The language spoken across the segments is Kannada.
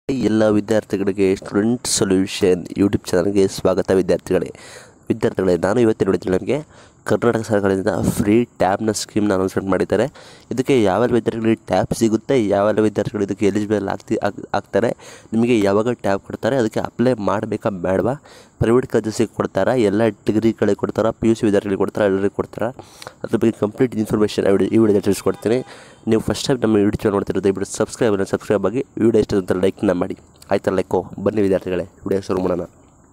ಎಲ್ಲ ವಿದ್ಯಾರ್ಥಿಗಳಿಗೆ ಸ್ಟೂಡೆಂಟ್ ಸೊಲ್ಯೂಷನ್ ಯೂಟ್ಯೂಬ್ ಚಾನಲ್ಗೆ ಸ್ವಾಗತ ವಿದ್ಯಾರ್ಥಿಗಳೇ ವಿದ್ಯಾರ್ಥಿಗಳೇ ನಾನು ಇವತ್ತಿನ ನೋಡಿದ್ರೆ ನಮಗೆ ಕರ್ನಾಟಕ ಸರ್ಕಾರದಿಂದ ಫ್ರೀ ಟ್ಯಾಬ್ನ ಸ್ಕೀಮ್ನ ಅನೌನ್ಸ್ಮೆಂಟ್ ಮಾಡಿದ್ದಾರೆ ಇದಕ್ಕೆ ಯಾವೆಲ್ಲ ವಿದ್ಯಾರ್ಥಿಗಳಿಗೆ ಟ್ಯಾಬ್ ಸಿಗುತ್ತೆ ಯಾವೆಲ್ಲ ವಿದ್ಯಾರ್ಥಿಗಳು ಇದಕ್ಕೆ ಎಲಿಜಿಬಲ್ ಆಗ್ತಿ ಆಗ್ ಆಗ್ತಾರೆ ನಿಮಗೆ ಯಾವಾಗ ಟ್ಯಾಬ್ ಕೊಡ್ತಾರೆ ಅದಕ್ಕೆ ಅಪ್ಲೈ ಮಾಡಬೇಕಾ ಬೇಡವಾ ಪ್ರೈವೇಟ್ ಕಾಲೇಜಸ್ಸಿಗೆ ಕೊಡ್ತಾರಾ ಎಲ್ಲ ಡಿಗ್ರಿಗಳಿಗೆ ಕೊಡ್ತಾರಾ ಪಿ ಯು ಸಿ ವಿದ್ಯಾರ್ಥಿಗಳಿಗೆ ಕೊಡ್ತಾರಾ ಎಲ್ಲರಿಗೂ ಕೊಡ್ತಾರಾ ಅದ್ರ ಬಗ್ಗೆ ಕಂಪ್ಲೀಟ್ ಇನ್ಫಾರ್ಮೇಷನ್ ಈ ವಿಡಿಯೋ ತಿಳಿಸ್ಕೊಡ್ತೀನಿ ನೀವು ಫಸ್ಟ್ ಟೈಮ್ ನಮ್ಮ ಯೂಟ್ಯೂಬ್ ಚಾನಲ್ ನೋಡ್ತಿರೋ ದಯವಿಟ್ಟು ಸಬ್ಸ್ಕ್ರೈಬ್ ಸಬ್ಸ್ಕ್ರೈಬ್ ಆಗಿ ವಿಡಿಯೋ ಇಷ್ಟ ಅಂತ ಲೈಕ್ನ ಮಾಡಿ ಆಯ್ತಾ ಲೈಕೋ ಬನ್ನಿ ವಿದ್ಯಾರ್ಥಿಗಳೇ ವಿಡಿಯೋ ಶುರು ಮಾಡೋಣ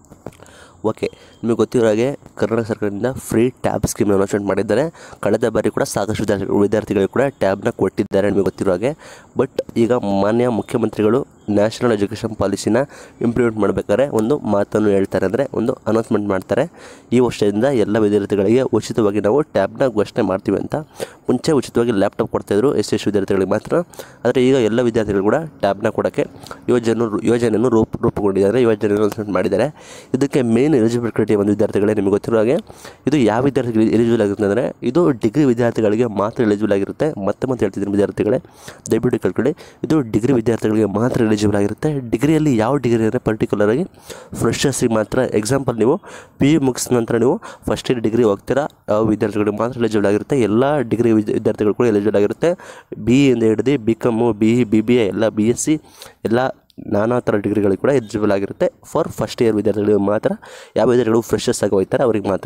ಓಕೆ ನಿಮಗೆ ಗೊತ್ತಿರೋ ಹಾಗೆ ಕರ್ನಾಟಕ ಸರ್ಕಾರದಿಂದ ಫ್ರೀ ಟ್ಯಾಬ್ ಸ್ಕೀಮ್ ಅನೌನ್ಸ್ಮೆಂಟ್ ಮಾಡಿದ್ದಾರೆ ಕಳೆದ ಬಾರಿ ಕೂಡ ಸಾಕಷ್ಟು ವಿದ್ಯಾರ್ಥಿ ವಿದ್ಯಾರ್ಥಿಗಳಿಗೆ ಕೂಡ ಟ್ಯಾಬ್ನ ಕೊಟ್ಟಿದ್ದಾರೆ ನಿಮಗೆ ಗೊತ್ತಿರೋ ಹಾಗೆ ಬಟ್ ಈಗ ಮಾನ್ಯ ಮುಖ್ಯಮಂತ್ರಿಗಳು ನ್ಯಾಷನಲ್ ಎಜುಕೇಷನ್ ಪಾಲಿಸಿನ ಇಂಪ್ಲಿಮೆಂಟ್ ಮಾಡಬೇಕಾದ್ರೆ ಒಂದು ಮಾತನ್ನು ಹೇಳ್ತಾರೆ ಅಂದರೆ ಒಂದು ಅನೌನ್ಸ್ಮೆಂಟ್ ಮಾಡ್ತಾರೆ ಈ ವರ್ಷದಿಂದ ಎಲ್ಲ ವಿದ್ಯಾರ್ಥಿಗಳಿಗೆ ಉಚಿತವಾಗಿ ನಾವು ಟ್ಯಾಬ್ನ ಘೋಷಣೆ ಮಾಡ್ತೀವಿ ಅಂತ ಮುಂಚೆ ಉಚಿತವಾಗಿ ಲ್ಯಾಪ್ಟಾಪ್ ಕೊಡ್ತಾಯಿದ್ರು ಎಸ್ ಎಸ್ ವಿದ್ಯಾರ್ಥಿಗಳಿಗೆ ಮಾತ್ರ ಆದರೆ ಈಗ ಎಲ್ಲ ವಿದ್ಯಾರ್ಥಿಗಳು ಕೂಡ ಟ್ಯಾಬ್ನ ಕೊಡೋಕ್ಕೆ ಯೋಜನೆ ಯೋಜನೆಯನ್ನು ರೂಪ ರೂಪುಗೊಂಡಿದ್ದಾರೆ ಯೋಜನೆ ಅನೌನ್ಸ್ಮೆಂಟ್ ಮಾಡಿದ್ದಾರೆ ಇದಕ್ಕೆ ಮೇನ್ ಎಲಿಜಿಬಲ್ ಕ್ರೈಟೀರಿಯಾ ಒಂದು ವಿದ್ಯಾರ್ಥಿಗಳೇ ನಿಮಗೆ ಗೊತ್ತಿರೋ ಹಾಗೆ ಇದು ಯಾವ ವಿದ್ಯಾರ್ಥಿಗಳಿಗೆ ಎಲಿಜಿಬಲ್ ಆಗಿರುತ್ತೆ ಅಂದರೆ ಇದು ಡಿಗ್ರಿ ವಿದ್ಯಾರ್ಥಿಗಳಿಗೆ ಮಾತ್ರ ಎಲಿಜಿಬಲ್ ಆಗಿರುತ್ತೆ ಮತ್ತೆ ಮತ್ತೆ ಹೇಳ್ತಿದ್ದೀನಿ ವಿದ್ಯಾರ್ಥಿಗಳೇ ದಯವಿಟ್ಟು ಕೇಳ್ಕೊಳ್ಳಿ ಇದು ಡಿಗ್ರಿ ವಿದ್ಯಾರ್ಥಿಗಳಿಗೆ ಮಾತ್ರ ಎಲಿಜಿಬಲ್ ಆಗಿರುತ್ತೆ ಡಿಗ್ರಿಯಲ್ಲಿ ಯಾವ ಡಿಗ್ರಿ ಅಂದರೆ ಪರ್ಟಿಕ್ಯುಲರ್ ಆಗಿ ಫ್ರೆಶರ್ಸಿಗೆ ಮಾತ್ರ ಎಕ್ಸಾಂಪಲ್ ನೀವು ಪಿ ಯು ಮುಗಿಸಿದ ನಂತರ ನೀವು ಫಸ್ಟ್ ಇಯರ್ ಡಿಗ್ರಿ ಹೋಗ್ತೀರಾ ಯಾವ ವಿದ್ಯಾರ್ಥಿಗಳಿಗೆ ಮಾತ್ರ ಎಲಿಜಿಬಲ್ ಆಗಿರುತ್ತೆ ಎಲ್ಲ ಡಿಗ್ರಿ ವಿದ್ಯಾರ್ಥಿಗಳು ಕೂಡ ಎಲಿಜಿಬಲ್ ಆಗಿರುತ್ತೆ ಬಿ ಇಂದ ಹಿಡಿದು B com B E B B A ಎಲ್ಲ ಬಿ ಎಸ್ ಸಿ ಎಲ್ಲ ನಾನಾ ಥರ ಡಿಗ್ರಿಗಳಿಗೆ ಕೂಡ ಎಲಿಜಿಬಲ್ ಆಗಿರುತ್ತೆ ಫಾರ್ ಫಸ್ಟ್ ಇಯರ್ ವಿದ್ಯಾರ್ಥಿಗಳಿಗೆ ಮಾತ್ರ ಯಾವ ವಿದ್ಯಾರ್ಥಿಗಳು ಫ್ರೆಶರ್ಸ್ ಆಗಿ ಹೋಗ್ತಾರೆ ಅವ್ರಿಗೆ ಮಾತ್ರ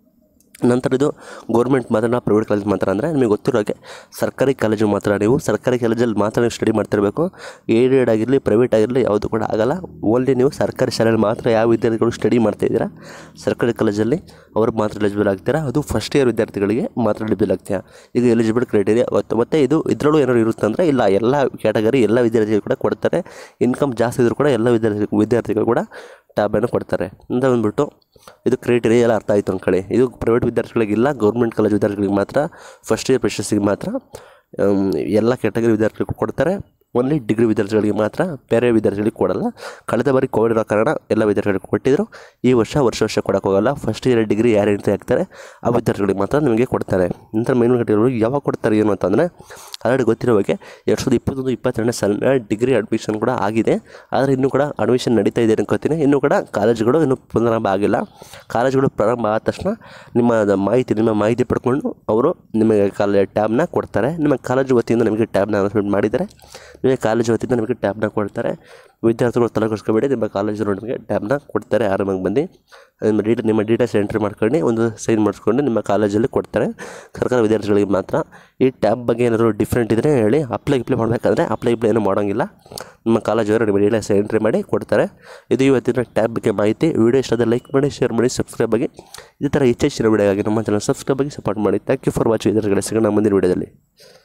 ನಂತರ ಇದು ಗೌರ್ಮೆಂಟ್ ಮಾತ್ರ ಪ್ರೈವೇಟ್ ಕಾಲೇಜ್ ಮಾತ್ರ ಅಂದರೆ ನಿಮಗೆ ಗೊತ್ತಿರೋ ಹಾಗೆ ಸರ್ಕಾರಿ ಕಾಲೇಜು ಮಾತ್ರ ನೀವು ಸರ್ಕಾರಿ ಕಾಲೇಜಲ್ಲಿ ಮಾತ್ರ ನೀವು ಸ್ಟಡಿ ಮಾಡ್ತಿರಬೇಕು ಏಡೆಡ್ ಆಗಿರಲಿ ಪ್ರೈವೇಟ್ ಆಗಿರಲಿ ಯಾವುದು ಕೂಡ ಆಗಲ್ಲ ಓನ್ಲಿ ನೀವು ಸರ್ಕಾರಿ ಶಾಲೆಯಲ್ಲಿ ಮಾತ್ರ ಯಾವ ವಿದ್ಯಾರ್ಥಿಗಳು ಸ್ಟಡಿ ಮಾಡ್ತಾ ಇದ್ದೀರಾ ಸರ್ಕಾರಿ ಕಾಲೇಜಲ್ಲಿ ಅವ್ರಿಗೆ ಮಾತ್ರ ಎಲಿಜಿಬಲ್ ಆಗ್ತೀರಾ ಅದು ಫಸ್ಟ್ ಇಯರ್ ವಿದ್ಯಾರ್ಥಿಗಳಿಗೆ ಮಾತ್ರ ಎಲಿಜಿಬಲ್ ಆಗ್ತೀರಾ ಈಗ ಎಲಿಜಿಬಲ್ ಕ್ರೈಟೀರಿಯಾ ಮತ್ತು ಮತ್ತು ಇದು ಇದರಲ್ಲೂ ಏನಾದ್ರು ಇರುತ್ತೆ ಅಂದರೆ ಇಲ್ಲ ಎಲ್ಲ ಕ್ಯಾಟಗರಿ ಎಲ್ಲ ವಿದ್ಯಾರ್ಥಿಗಳು ಕೂಡ ಕೊಡ್ತಾರೆ ಇನ್ಕಮ್ ಜಾಸ್ತಿ ಇದ್ದರೂ ಕೂಡ ಎಲ್ಲ ವಿದ್ಯಾರ್ಥಿ ವಿದ್ಯಾರ್ಥಿಗಳು ಕೂಡ ಟ್ಯಾಬನ್ನು ಕೊಡ್ತಾರೆ ಅಂತ ಬಂದ್ಬಿಟ್ಟು ಇದು ಕ್ರೈಟೀರಿಯಾ ಎಲ್ಲ ಅರ್ಥ ಆಯಿತು ಅಂದ್ಕೊಳ್ಳಿ ಇದು ಪ್ರೈವೇಟ್ ವಿದ್ಯಾರ್ಥಿಗಳಿಗಿಲ್ಲ ಗೌರ್ಮೆಂಟ್ ಕಾಲೇಜ್ ವಿದ್ಯಾರ್ಥಿಗಳಿಗೆ ಮಾತ್ರ ಫಸ್ಟ್ ಇಯರ್ ಫ್ರೆಶರ್ಸಿಗೆ ಮಾತ್ರ ಆಮ್, ಎಲ್ಲ ಕ್ಯಾಟಗರಿ ವಿದ್ಯಾರ್ಥಿಗಳಿಗೂ ಕೊಡ್ತಾರೆ ಓನ್ಲಿ ಡಿಗ್ರಿ ವಿದ್ಯಾರ್ಥಿಗಳಿಗೆ ಮಾತ್ರ ಬೇರೆ ವಿದ್ಯಾರ್ಥಿಗಳಿಗೆ ಕೊಡಲ್ಲ ಕಳೆದ ಬಾರಿ ಕೋವಿಡ್ ಇರೋ ಕಾರಣ ಎಲ್ಲ ವಿದ್ಯಾರ್ಥಿಗಳಿಗೆ ಕೊಟ್ಟಿದ್ದರು ಈ ವರ್ಷ ವರ್ಷ ವರ್ಷ ಕೊಡೋಕೆ ಹೋಗಲ್ಲ ಫಸ್ಟ್ ಇಯರ್ ಡಿಗ್ರಿ ಯಾರು ಎಂಟ್ರಿ ಆಗ್ತಾರೆ ಆ ವಿದ್ಯಾರ್ಥಿಗಳಿಗೆ ಮಾತ್ರ ನಿಮಗೆ ಕೊಡ್ತಾರೆ ನಂತರ ಮೇನ್ ಕಟ್ಟಿರೋರು ಯಾವಾಗ ಕೊಡ್ತಾರೆ ಏನು ಅಂತಂದರೆ ಆಲ್ರೆಡಿ ಗೊತ್ತಿರೋ ಬಗ್ಗೆ ಎರಡು ಸಾವಿರದ ಇಪ್ಪತ್ತೊಂದು ಇಪ್ಪತ್ತೆರಡನೇ ಸಾಲಿನ ಡಿಗ್ರಿ ಅಡ್ಮಿಷನ್ ಕೂಡ ಆಗಿದೆ ಆದರೆ ಇನ್ನೂ ಕೂಡ ಅಡ್ಮಿಷನ್ ನಡೀತಾ ಇದೆ ಅನ್ಕೋತೀನಿ ಇನ್ನೂ ಕೂಡ ಕಾಲೇಜುಗಳು ಇನ್ನೂ ಪುನರಾರಂಭ ಆಗಿಲ್ಲ ಕಾಲೇಜುಗಳು ಪ್ರಾರಂಭ ಆದ ತಕ್ಷಣ ನಿಮ್ಮ ದ- ಮಾಹಿತಿ ನಿಮ್ಮ ಮಾಹಿತಿ ಪಡ್ಕೊಂಡು ಅವರು ನಿಮಗೆ ಕಾಲ ಟ್ಯಾಬ್ನ ಕೊಡ್ತಾರೆ ನಿಮ್ಮ ಕಾಲೇಜು ವತಿಯಿಂದ ನಿಮಗೆ ಟ್ಯಾಬ್ನ ಅನೌನ್ಸ್ಮೆಂಟ್ ಮಾಡಿದ್ದಾರೆ ನಿಮಗೆ ಕಾಲೇಜು ವತಿಯಿಂದ ನಿಮಗೆ ಟ್ಯಾಬ್ನ ಕೊಡ್ತಾರೆ ವಿದ್ಯಾರ್ಥಿಗಳು ತಲೆಗೊಸ್ಕೊಬೇಡಿ ನಿಮ್ಮ ಕಾಲೇಜು ನಿಮಗೆ ಟ್ಯಾಬ್ನ ಕೊಡ್ತಾರೆ ಆರಾಮಾಗಿ ಬಂದು ನಿಮ್ಮ ಡೀಟೇ ನಿಮ್ಮ ಡೀಟೇಲ್ಸ್ ಎಂಟ್ರಿ ಮಾಡ್ಕೊಂಡು ಒಂದು ಸೈನ್ ಮಾಡಿಸ್ಕೊಂಡು ನಿಮ್ಮ ಕಾಲೇಜಲ್ಲಿ ಕೊಡ್ತಾರೆ ಸರ್ಕಾರಿ ವಿದ್ಯಾರ್ಥಿಗಳಿಗೆ ಮಾತ್ರ ಈ ಟ್ಯಾಬ್ ಬಗ್ಗೆ ಏನಾದರೂ ಡಿಫ್ರೆಂಟ್ ಇದ್ದರೆ ಹೇಳಿ ಅಪ್ಲೈ ಗಿಪ್ಲೈ ಮಾಡಬೇಕಾದ್ರೆ ಅಪ್ಲೈ ಗಿಪ್ಲೈ ಏನೂ ಮಾಡೋಂಗಿಲ್ಲ ನಿಮ್ಮ ಕಾಲೇಜವರು ನಿಮ್ಮ ಡೀಟೇಲ್ಸ್ ಎಂಟ್ರಿ ಮಾಡಿ ಕೊಡ್ತಾರೆ ಇದು ಇವತ್ತಿನ ಟ್ಯಾಬ್ ಬಗ್ಗೆ ಮಾಹಿತಿ ವಿಡಿಯೋ ಇಷ್ಟದ ಲೈಕ್ ಮಾಡಿ ಶೇರ್ ಮಾಡಿ ಸಬ್ಸ್ಕ್ರೈಬ್ ಆಗಿ ಇದೇ ಥರ ಹೆಚ್ಚೆಚ್ಚಿನ ವಿಡಿಯೋ ಆಗಿ ನಮ್ಮ ಚಾನಲ್ ಸಬ್ಸ್ಕ್ರೈಬ್ ಆಗಿ ಸಪೋರ್ಟ್ ಮಾಡಿ ಥ್ಯಾಂಕ್ ಯು ಫಾರ್ ವಾಚಿಂಗ್ ವಿದ್ಯಾರ್ಥಿಗಳ ಸಿಗೋಣ ಮುಂದಿನ ವಿಡಿಯೋದಲ್ಲಿ